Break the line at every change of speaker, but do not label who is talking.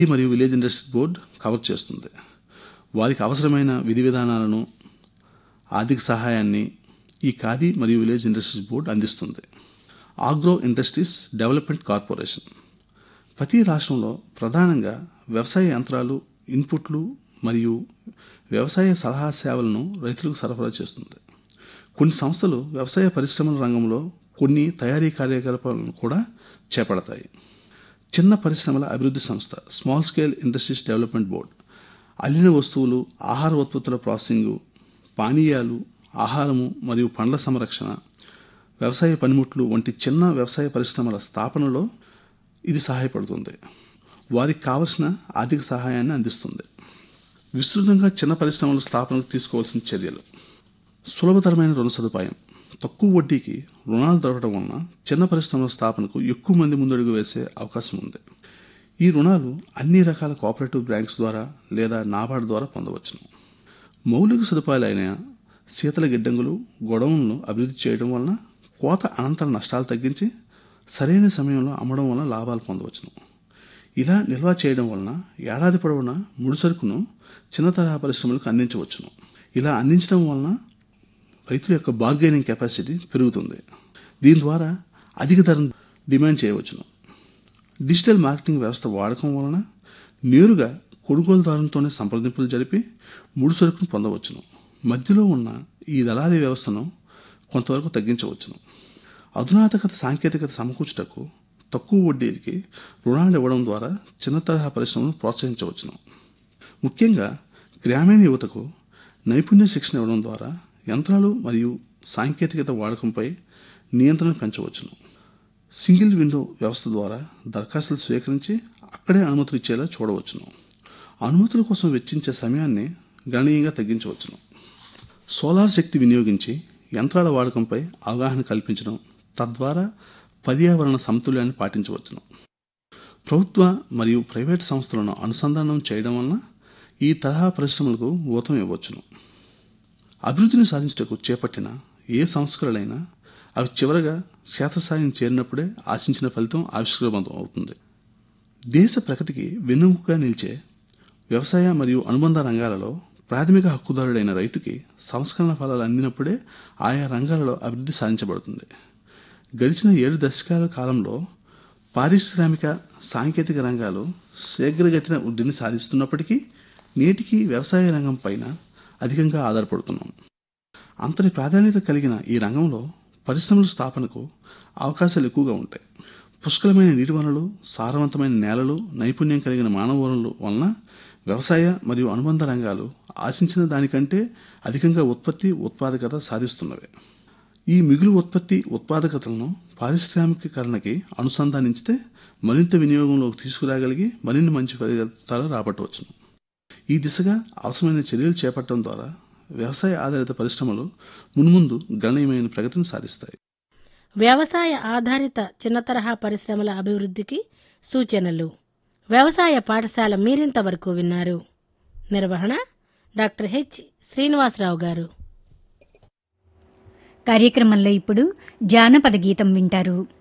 మరియు village industry board cover చేస్తుంది వారికి అవసరమైన విధి విధానాలను ఆర్థిక సహాయాన్ని ఈ ఖాదీ మరియు విలేజ్ ఇండస్ట్రీస్ బోర్డు అందిస్తుంది ఆగ్రో ఇండస్ట్రీస్ డెవలప్మెంట్ కార్పొరేషన్ ప్రతి రాష్ట్రంలో ప్రధానంగా వ్యవసాయ యంత్రాలు ఇన్పుట్లు మరియు వ్యవసాయ సలహా సేవలను రైతులకు సరఫరా చేస్తుంది కొన్ని సంస్థలు వ్యవసాయ పరిశ్రమల రంగంలో కొన్ని తయారీ కార్యకలాపాలను కూడా చేపడతాయి చిన్న పరిశ్రమల అభివృద్ధి సంస్థ small scale industries development board అల్లిన వస్తువులు ఆహార ఉత్పత్తుల ప్రాసెసింగు పానీయాలు ఆహారము మరియు పండ్ల సంరక్షణ వ్యవసాయ పనిముట్లు వంటి చిన్న వ్యవసాయ పరిశ్రమల స్థాపనలో ఇది సహాయపడుతుంది వారికి కావలసిన ఆర్థిక సహాయాన్ని అందిస్తుంది విస్తృతంగా చిన్న పరిశ్రమల స్థాపనకు తీసుకోవాల్సిన చర్యలు సులభతరమైన రుణ సదుపాయం తక్కువ వడ్డీకి రుణాలు దొరకడం వలన చిన్న పరిశ్రమల స్థాపనకు ఎక్కువ మంది ముందడుగు వేసే అవకాశం ఉంది ఈ రుణాలు అన్ని రకాల కోఆపరేటివ్ బ్యాంక్స్ ద్వారా లేదా నాబార్డ్ ద్వారా పొందవచ్చును మౌలిక సదుపాయాలైన శీతల గిడ్డంగులు గొడవలను అభివృద్ధి చేయడం వలన కోత అనంతర నష్టాలు తగ్గించి సరైన సమయంలో అమ్మడం వలన లాభాలు పొందవచ్చును ఇలా నిల్వ చేయడం వలన ఏడాది పొడవునా ముడి సరుకును చిన్న తరహా పరిశ్రమలకు అందించవచ్చును ఇలా అందించడం వలన రైతుల యొక్క బార్గెనింగ్ కెపాసిటీ పెరుగుతుంది దీని ద్వారా అధిక ధరను డిమాండ్ చేయవచ్చును డిజిటల్ మార్కెటింగ్ వ్యవస్థ వాడకం వలన నేరుగా కొనుగోలుదారులతోనే సంప్రదింపులు జరిపి ముడి సరుకును పొందవచ్చును మధ్యలో ఉన్న ఈ దళారీ వ్యవస్థను కొంతవరకు తగ్గించవచ్చును అధునాతకత సాంకేతికత సమకూర్చుటకు తక్కువ వడ్డీకి రుణాలు ఇవ్వడం ద్వారా చిన్న తరహా పరిశ్రమను ప్రోత్సహించవచ్చును ముఖ్యంగా గ్రామీణ యువతకు నైపుణ్య శిక్షణ ఇవ్వడం ద్వారా యంత్రాలు మరియు సాంకేతికత వాడకంపై నియంత్రణ పెంచవచ్చును సింగిల్ విండో వ్యవస్థ ద్వారా దరఖాస్తులు స్వీకరించి అక్కడే అనుమతులు ఇచ్చేలా చూడవచ్చును అనుమతుల కోసం వెచ్చించే సమయాన్ని గణనీయంగా తగ్గించవచ్చును సోలార్ శక్తి వినియోగించి యంత్రాల వాడకంపై అవగాహన కల్పించడం తద్వారా పర్యావరణ సమతుల్యాన్ని పాటించవచ్చును ప్రభుత్వ మరియు ప్రైవేట్ సంస్థలను అనుసంధానం చేయడం వలన ఈ తరహా పరిశ్రమలకు ఊతం ఇవ్వచ్చును అభివృద్ధిని సాధించటకు చేపట్టిన ఏ సంస్కరణలైనా అవి చివరగా క్షేత్రస్థాయిని చేరినప్పుడే ఆశించిన ఫలితం ఆవిష్కృతం అవుతుంది దేశ ప్రగతికి వెన్నెముకగా నిలిచే వ్యవసాయ మరియు అనుబంధ రంగాలలో ప్రాథమిక హక్కుదారుడైన రైతుకి సంస్కరణ ఫలాలు అందినప్పుడే ఆయా రంగాలలో అభివృద్ధి సాధించబడుతుంది గడిచిన ఏడు దశకాల కాలంలో పారిశ్రామిక సాంకేతిక రంగాలు శీఘ్రగతిన వృద్ధిని సాధిస్తున్నప్పటికీ నేటికి వ్యవసాయ రంగం పైన అధికంగా ఆధారపడుతున్నాం అంతటి ప్రాధాన్యత కలిగిన ఈ రంగంలో పరిశ్రమల స్థాపనకు అవకాశాలు ఎక్కువగా ఉంటాయి పుష్కలమైన నీటి వనరులు సారవంతమైన నేలలు నైపుణ్యం కలిగిన మానవ వనరులు వలన వ్యవసాయ మరియు అనుబంధ రంగాలు ఆశించిన దానికంటే అధికంగా ఉత్పత్తి ఉత్పాదకత సాధిస్తున్నవి ఈ మిగులు ఉత్పత్తి ఉత్పాదకతలను పారిశ్రామికీకరణకి అనుసంధానించితే మరింత వినియోగంలోకి తీసుకురాగలిగి మరిన్ని మంచి ఫలితాలు రాబట్టవచ్చును ఈ దిశగా అవసరమైన చర్యలు చేపట్టడం ద్వారా వ్యవసాయ ఆధారిత పరిశ్రమలు మున్ముందు గణనీయమైన ప్రగతిని సాధిస్తాయి
వ్యవసాయ ఆధారిత చిన్న తరహా పరిశ్రమల అభివృద్ధికి సూచనలు వ్యవసాయ పాఠశాల మీరింతవరకు విన్నారు నిర్వహణ డాక్టర్ హెచ్ శ్రీనివాసరావు గారు
కార్యక్రమంలో ఇప్పుడు జానపద గీతం వింటారు